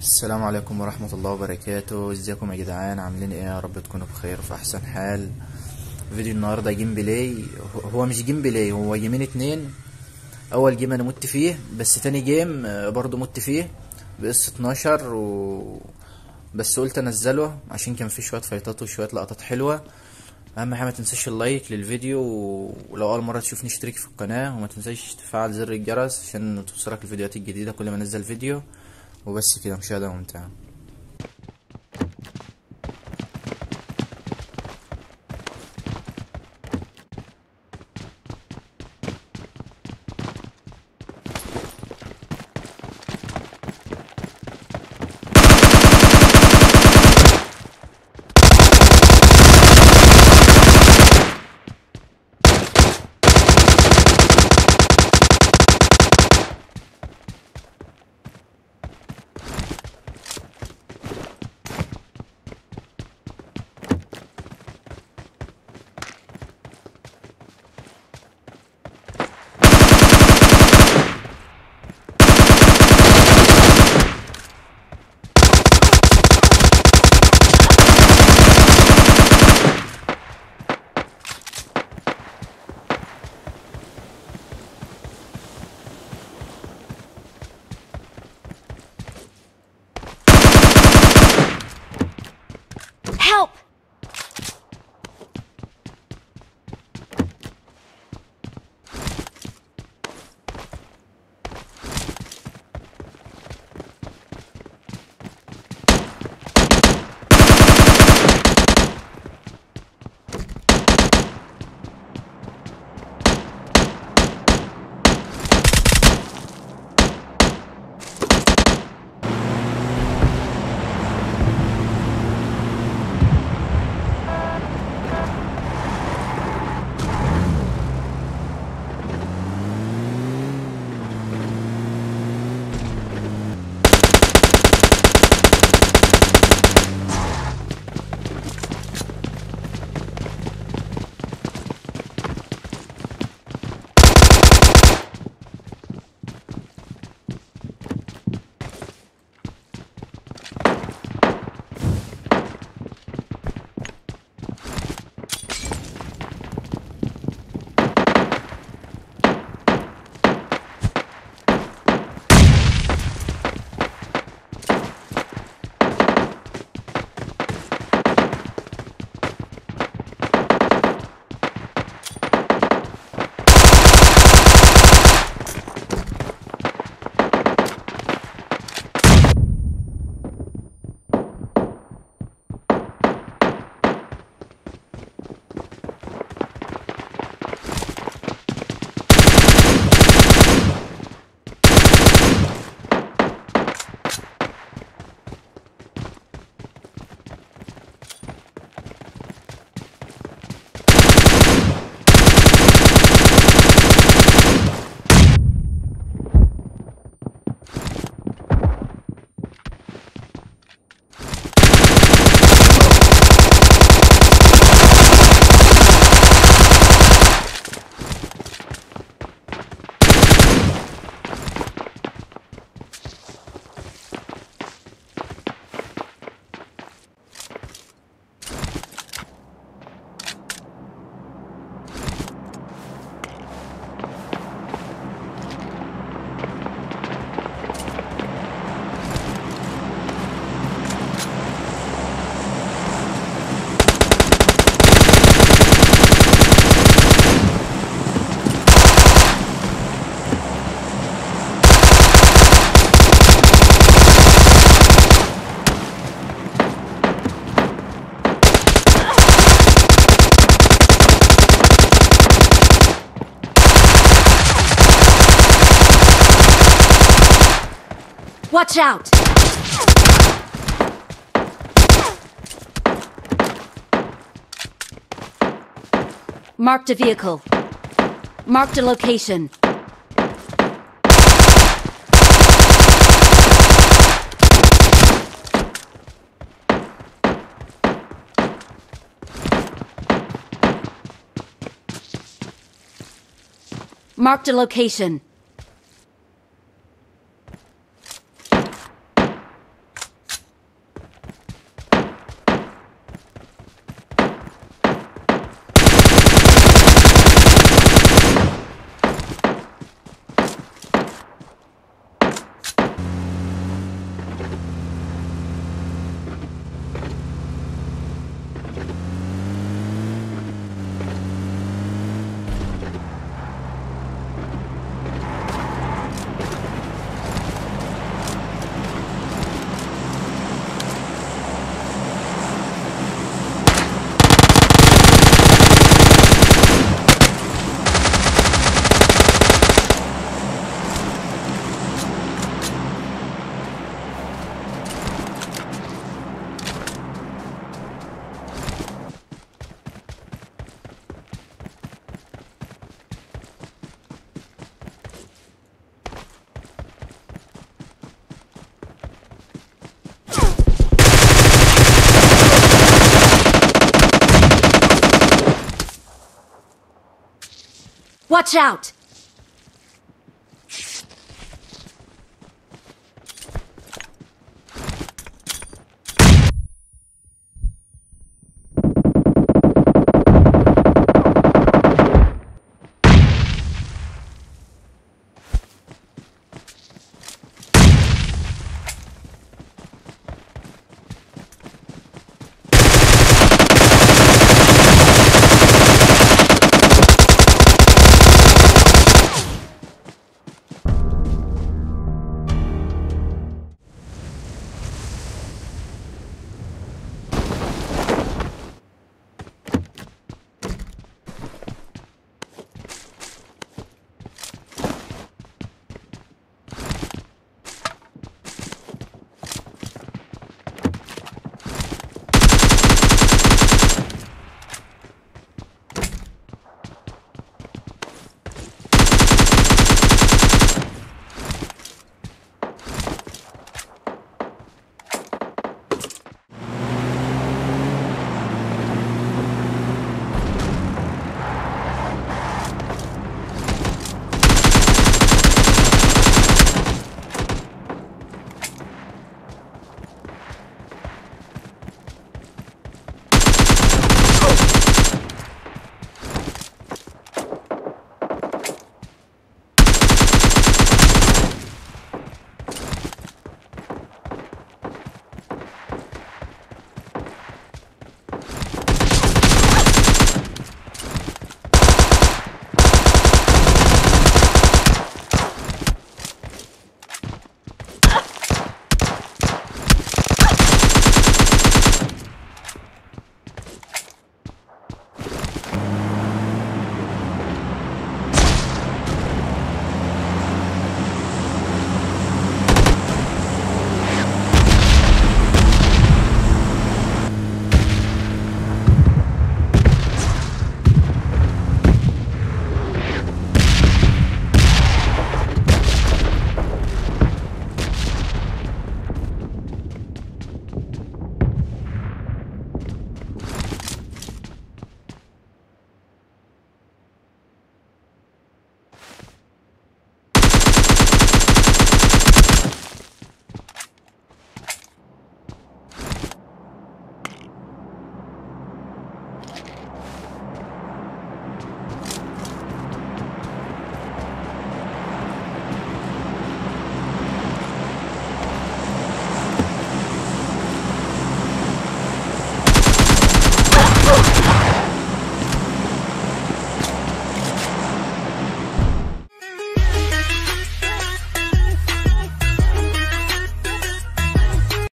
السلام عليكم ورحمة الله وبركاته ازيكم يا جدعان عاملين ايه يا رب تكونوا بخير وفي احسن حال فيديو النهاردة جيم بلاي هو مش جيم بلاي هو جيمين اتنين اول جيم انا مت فيه بس تاني جيم آه، برضو مت فيه باس 12 و بس قلت انزله عشان كان فيه شوية فايتات وشوية لقطات حلوة اهم حاجة ما تنساش اللايك للفيديو و- ولو اول مرة تشوفني اشترك في القناة وما تنساش تفعل زر الجرس عشان توصلك الفيديوهات الجديدة كل ما انزل فيديو وبس كده مشاهدة ممتعة Help! Watch out! Marked a vehicle. Marked a location. Marked a location. Watch out!